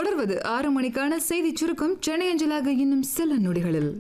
தொடர்வது ஆறு மணிக்கான செய்திச் சுருக்கம் சென்னை அஞ்சலாக இன்னும் சில நொடிகளில்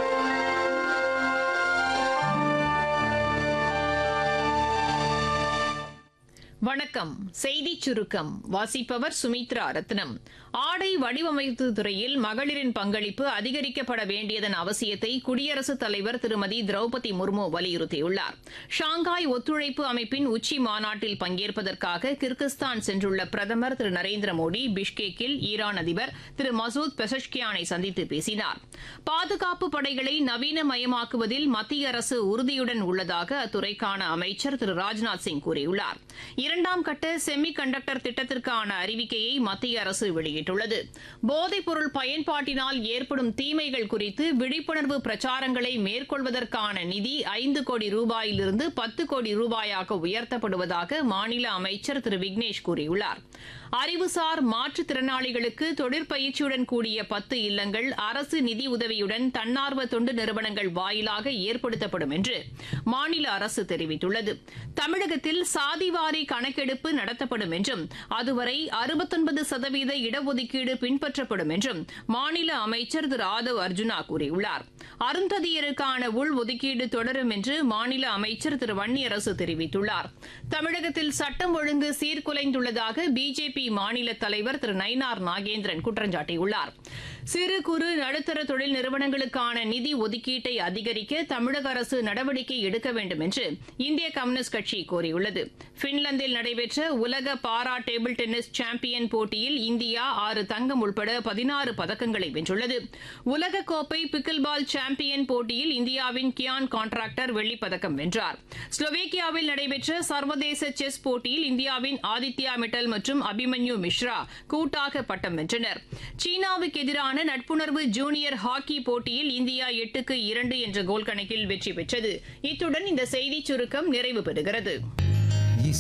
வணக்கம் செய்தி சுருக்கம் வாசிப்பவர் சுமித்ரா ரத்னம் ஆடை வடிவமைப்பு துறையில் மகளிரின் பங்களிப்பு அதிகரிக்கப்பட வேண்டியதன் அவசியத்தை குடியரசுத் தலைவர் திருமதி திரௌபதி முர்மு வலியுறுத்தியுள்ளார் ஷாங்காய் ஒத்துழைப்பு அமைப்பின் உச்சி மாநாட்டில் பங்கேற்பதற்காக கிர்கிஸ்தான் சென்றுள்ள பிரதமர் திரு நரேந்திர மோடி பிஷ்கேக்கில் ஈரான் அதிபர் திரு மசூத் பெசஷ்கியானை சந்தித்து பேசினார் பாதுகாப்பு படைகளை நவீனமயமாக்குவதில் மத்திய அரசு உறுதியுடன் உள்ளதாக அத்துறைக்கான அமைச்சர் திரு ராஜ்நாத் சிங் கூறியுள்ளார் இரண்டாம் கட்ட செமி கண்டக்டர் திட்டத்திற்கான அறிவிக்கையை மத்திய அரசு வெளியிட்டுள்ளது போதைப் பொருள் பயன்பாட்டினால் ஏற்படும் தீமைகள் குறித்து விழிப்புணர்வு பிரச்சாரங்களை மேற்கொள்வதற்கான நிதி ஐந்து கோடி ரூபாயிலிருந்து பத்து கோடி ரூபாயாக உயர்த்தப்படுவதாக மாநில அமைச்சர் திரு விக்னேஷ் கூறியுள்ளார் அறிவுசார் மாற்றுத்திறனாளிகளுக்கு தொழிற்பயிற்சியுடன் கூடிய பத்து இல்லங்கள் அரசு நிதி உதவியுடன் தன்னார்வ தொண்டு நிறுவனங்கள் வாயிலாக ஏற்படுத்தப்படும் என்று மாநில அரசு தெரிவித்துள்ளது தமிழகத்தில் சாதிவாரி கணக்கெடுப்பு நடத்தப்படும் என்றும் அதுவரை அறுபத்தொன்பது சதவீத இடஒதுக்கீடு பின்பற்றப்படும் என்றும் மாநில அமைச்சர் திரு ஆதவ் அர்ஜுனா கூறியுள்ளார் அருந்ததியருக்கான உள் ஒதுக்கீடு தொடரும் என்று மாநில அமைச்சர் திரு வன்னியரசு தெரிவித்துள்ளார் தமிழகத்தில் சட்டம் ஒழுங்கு சீர்குலைந்துள்ளதாக பிஜேபி மாநில தலைவர் திரு நயினார் நாகேந்திரன் குற்றம் சாட்டியுள்ளார் சிறு குறு நடுத்தர தொழில் நிறுவனங்களுக்கான நிதி ஒதுக்கீட்டை அதிகரிக்க தமிழக அரசு நடவடிக்கை எடுக்க வேண்டும் என்று இந்திய கம்யூனிஸ்ட் கட்சி கோரியுள்ளது பின்லாந்தில் நடைபெற்ற உலக பாரா டேபிள் டென்னிஸ் சாம்பியன் போட்டியில் இந்தியா ஆறு தங்கம் உட்பட பதினாறு பதக்கங்களை வென்றுள்ளது உலகக்கோப்பை பிக்கில் பால் சாம்பியன் போட்டியில் இந்தியாவின் கியான் கான்ட்ராக்டர் வெள்ளிப் பதக்கம் வென்றார் ஸ்லோவேக்கியாவில் நடைபெற்ற சர்வதேச செஸ் போட்டியில் இந்தியாவின் ஆதித்யா மிட்டல் மற்றும் அபிமன்யு மிஸ்ரா கூட்டாக பட்டம் வென்றனர் சீனாவுக்கு எதிரான நட்புணர்வு ஜூனியர் ஹாக்கி போட்டியில் இந்தியா எட்டுக்கு இரண்டு என்ற கோல் கணக்கில் வெற்றி பெற்றது இத்துடன் இந்த செய்திச் சுருக்கம் நிறைவு பெறுகிறது